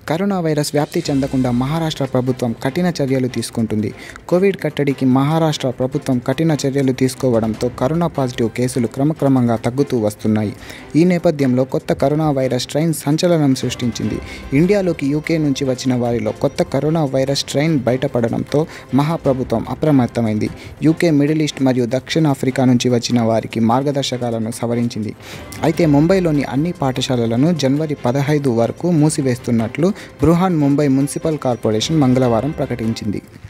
corona virus వ్యాప్తి చెందకుండా మహారాష్ట్ర ప్రభుత్వం కఠిన చర్యలు తీసుకుంటుంది కోవిడ్ కట్టడికి మహారాష్ట్ర ప్రభుత్వం కఠిన చర్యలు తీసుకోవడంతో కరోనా పాజిటివ్ కేసులు క్రమక్రమంగా తగ్గుతూ వస్తున్నాయి ఈ నేపథ్యంలో కొత్త కరోనా వైరస్ స్ట్రెయిన్ సంచలనం సృష్టించింది ఇండియాలోకి యూకే నుంచి వచ్చిన వారిలో కొత్త కరోనా వైరస్ స్ట్రెయిన్ బయటపడడంతో మహాప్రభుత్వం అప్రమత్తమైంది యూకే మిడిల్ ఈస్ట్ మరియు దక్షిణాఫ్రికా నుంచి వచ్చిన వారికి మార్గదర్శకాలను సవరించింది అయితే ముంబైలోని అన్ని పాఠశాలలను జనవరి పదహైదు వరకు మూసివేస్తున్నట్లు బృహాన్ ముంబై మున్సిపల్ కార్పొరేషన్ మంగళవారం ప్రకటించింది